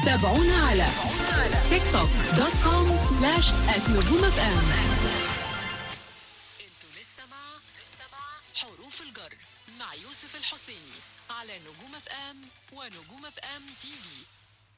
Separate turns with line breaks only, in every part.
تابعونا على تيك توك دوت كوم سلاش نجوم اف ام
انتوا لسه مع لسه مع حروف الجر مع يوسف الحسيني على نجوم اف ام ونجوم اف ام تي في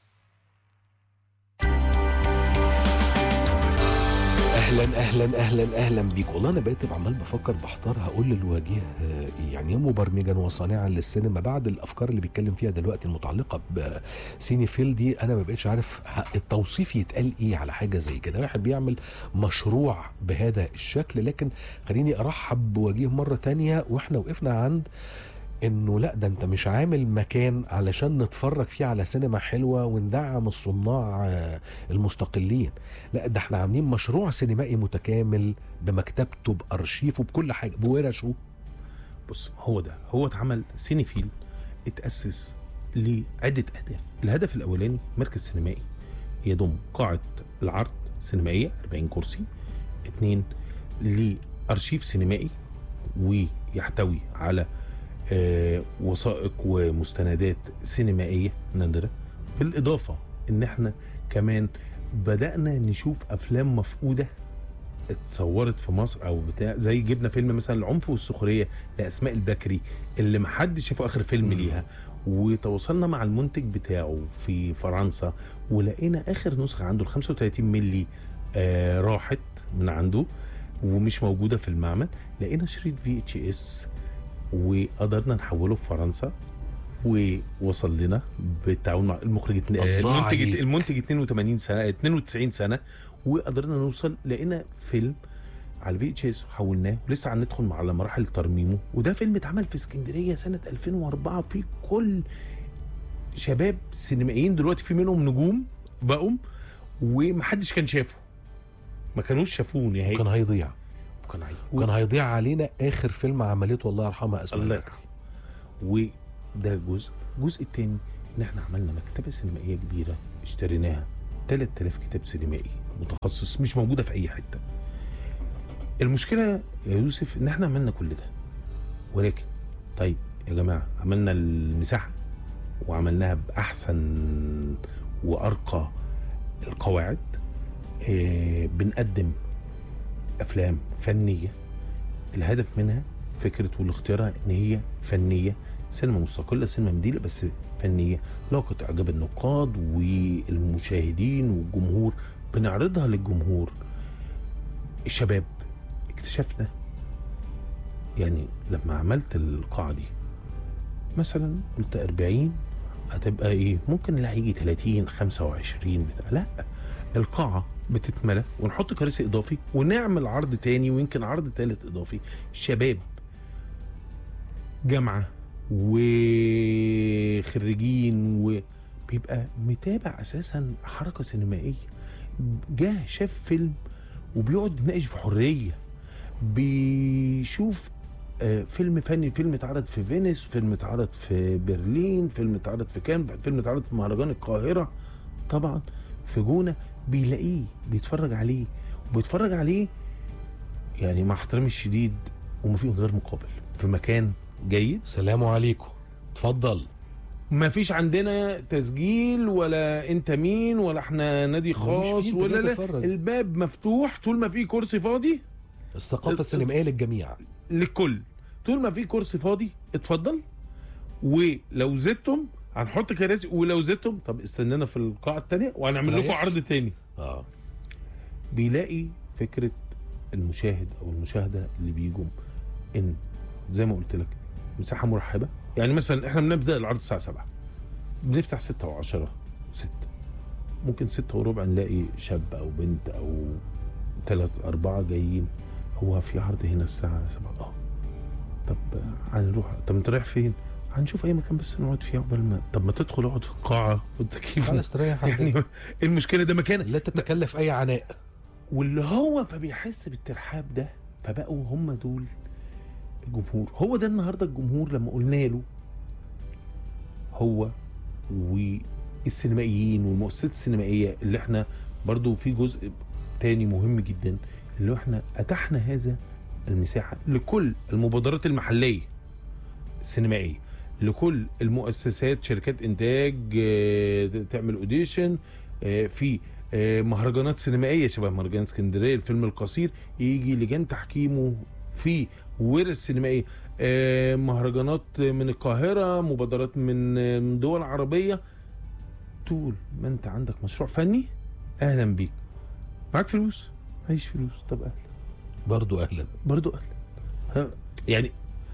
اهلا اهلا اهلا اهلا بيك والله انا بقيت عمال بفكر بحتار هقول للوجيه آه، يعني ايه مبرمجا وصانعا للسينما بعد الافكار اللي بيتكلم فيها دلوقتي المتعلقه بسيني فيل دي انا ما بقتش عارف ه- التوصيف يتقال ايه على حاجه زي كده واحد بيعمل مشروع بهذا الشكل لكن خليني ارحب بوجيه مره تانية واحنا وقفنا عند انه لا ده انت مش عامل مكان علشان نتفرج فيه على سينما حلوه وندعم الصناع آه، المستقلين لا ده احنا عاملين مشروع سينمائي متكامل بمكتبته بارشيفه بكل حاجه بورشه
بص هو ده هو اتعمل سينيفيل اتأسس لعدة أهداف الهدف الأولاني مركز سينمائي يضم قاعة العرض سينمائية 40 كرسي اتنين لأرشيف سينمائي ويحتوي على آه وثائق ومستندات سينمائية نادرة بالإضافة إن احنا كمان بدأنا نشوف أفلام مفقودة اتصورت في مصر او بتاع زي جبنا فيلم مثلا العنف والسخريه لاسماء البكري اللي ما حد شافه اخر فيلم ليها وتواصلنا مع المنتج بتاعه في فرنسا ولقينا اخر نسخه عنده ال 35 ملي آه راحت من عنده ومش موجوده في المعمل لقينا شريط في اتش اس وقدرنا نحوله في فرنسا ووصل لنا بالتعاون مع المخرج اتن- آه،
الله
المنتج
عليك.
المنتج 82 سنه 92 سنه وقدرنا نوصل لقينا فيلم على في اتش اس حولناه ولسه هندخل على مراحل ترميمه وده فيلم اتعمل في اسكندريه سنه 2004 في كل شباب سينمائيين دلوقتي في منهم نجوم بقوا ومحدش كان شافه ما كانوش شافوه نهائي
كان هيضيع
وكان عايز
وكان هيضيع علينا اخر فيلم عملته الله يرحمها اسماء
الله
البكري.
يرحمه وده جزء الجزء الثاني ان احنا عملنا مكتبه سينمائيه كبيره اشتريناها 3000 كتاب سينمائي متخصص مش موجوده في اي حته المشكله يا يوسف ان احنا عملنا كل ده ولكن طيب يا جماعه عملنا المساحه وعملناها باحسن وارقى القواعد اه بنقدم افلام فنيه الهدف منها فكره والاختيارها ان هي فنيه سينما مستقله سينما مدينه بس فنيه لاقت اعجاب النقاد والمشاهدين والجمهور بنعرضها للجمهور الشباب اكتشفنا يعني لما عملت القاعه دي مثلا قلت 40 هتبقى ايه ممكن لا هيجي 30 25 بتاع لا القاعه بتتملى ونحط كراسي اضافي ونعمل عرض تاني ويمكن عرض تالت اضافي شباب جامعه وخريجين وبيبقى متابع اساسا حركه سينمائيه جه شاف فيلم وبيقعد يناقش في حريه بيشوف آه، فيلم فني فيلم اتعرض في فينيس فيلم اتعرض في برلين فيلم اتعرض في كان فيلم اتعرض في مهرجان القاهره طبعا في جونه بيلاقيه بيتفرج عليه وبيتفرج عليه يعني مع احترامي الشديد وما فيه غير مقابل في مكان جيد
سلام عليكم اتفضل
ما فيش عندنا تسجيل ولا انت مين ولا احنا نادي
هو مش
خاص
فيه، انت
ولا
جاي
لا
تتفرج.
الباب مفتوح طول ما في كرسي فاضي
الثقافه السينمائيه للجميع
للكل طول ما في كرسي فاضي اتفضل ولو زدتم هنحط كراسي ولو زدتم طب استنانا في القاعه الثانيه وهنعمل لكم
استريح.
عرض تاني
اه
بيلاقي فكره المشاهد او المشاهده اللي بيجوا ان زي ما قلت لك مساحه مرحبه يعني مثلا احنا بنبدا العرض الساعه 7 بنفتح 6 و10 6 ممكن 6 وربع نلاقي شاب او بنت او ثلاث اربعه جايين هو في عرض هنا الساعه 7 اه طب هنروح طب انت رايح فين؟ هنشوف اي مكان بس نقعد فيه عقبال ما طب ما تدخل اقعد في القاعه والتكييف
تعال استريح
يعني
عندنا.
إيه المشكله ده مكان
لا تتكلف اي عناء
واللي هو فبيحس بالترحاب ده فبقوا هم دول الجمهور هو ده النهارده الجمهور لما قلنا له هو والسينمائيين والمؤسسات السينمائيه اللي احنا برضو في جزء تاني مهم جدا اللي احنا اتحنا هذا المساحه لكل المبادرات المحليه السينمائيه لكل المؤسسات شركات انتاج آه، تعمل اوديشن آه، في آه، مهرجانات سينمائيه شبه مهرجان اسكندريه الفيلم القصير يجي لجان تحكيمه في ورش سينمائيه آه، مهرجانات من القاهره مبادرات من آه، من دول عربيه طول ما انت عندك مشروع فني اهلا بيك معاك فلوس معيش فلوس طب اهلا
برضو اهلا
برضو اهلا ها، يعني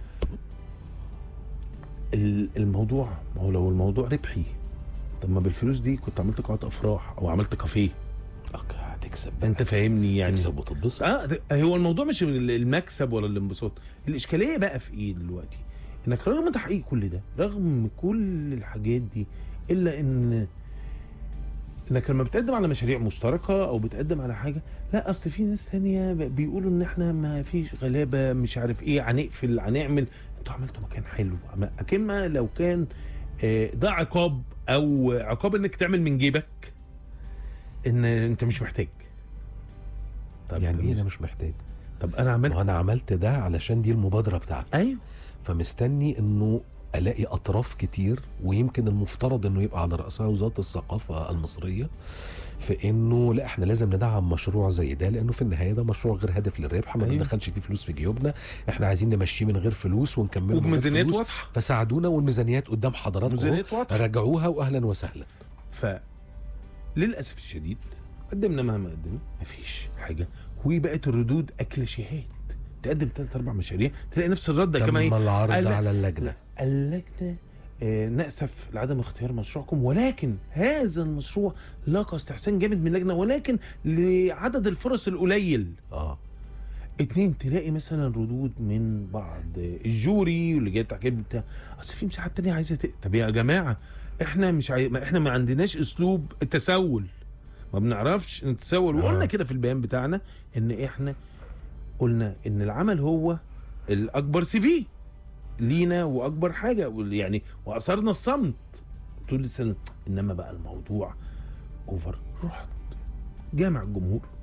ال- الموضوع ما هو لو الموضوع ربحي طب ما بالفلوس دي كنت عملت قاعة افراح او عملت كافيه
أوكي، هتكسب
انت فاهمني يعني
تكسب وتتبسط
اه ده- هو الموضوع مش من المكسب ولا الانبساط الاشكاليه بقى في ايه دلوقتي انك رغم تحقيق كل ده رغم كل الحاجات دي الا ان انك لما بتقدم على مشاريع مشتركه او بتقدم على حاجه لا اصل في ناس تانية ب- بيقولوا ان احنا ما فيش غلابه مش عارف ايه هنقفل هنعمل انتوا عملتوا مكان حلو عم- اكما لو كان آه، ده عقاب او عقاب انك تعمل من جيبك ان انت مش محتاج طب
يعني ايه انا مش محتاج
طب انا عملت
ما انا عملت ده علشان دي المبادره بتاعتي
ايوه
فمستني انه الاقي اطراف كتير ويمكن المفترض انه يبقى على راسها وزاره الثقافه المصريه في انه لا احنا لازم ندعم مشروع زي ده لانه في النهايه ده مشروع غير هادف للربح ما
أيوة.
بندخلش فيه فلوس في جيوبنا احنا عايزين نمشيه من غير فلوس ونكمله من غير
وبميزانيات
فلوس.
واضحه
فساعدونا والميزانيات قدام حضراتكم
ميزانيات
أهو.
واضحه
راجعوها واهلا وسهلا
ف للاسف الشديد قدمنا مهما قدمنا مفيش حاجه وبقت الردود اكلاشيهات تقدم ثلاث اربع مشاريع تلاقي نفس الرد كما
تم
ايه
العرض
قال-
على اللجنه
اللجنه آه، نأسف لعدم اختيار مشروعكم ولكن هذا المشروع لاقى استحسان جامد من اللجنه ولكن لعدد الفرص القليل
اه
اتنين تلاقي مثلا ردود من بعض الجوري واللي جاي التحكيم بتاع اصل في مساحات تانية عايزه ت... طب يا جماعه احنا مش عاي... ما احنا ما عندناش اسلوب التسول ما بنعرفش نتسول
آه.
وقلنا كده في البيان بتاعنا ان احنا قلنا ان العمل هو الاكبر سي في لينا واكبر حاجه وال- يعني واثرنا الصمت طول السنه انما بقى الموضوع اوفر رحت جامع الجمهور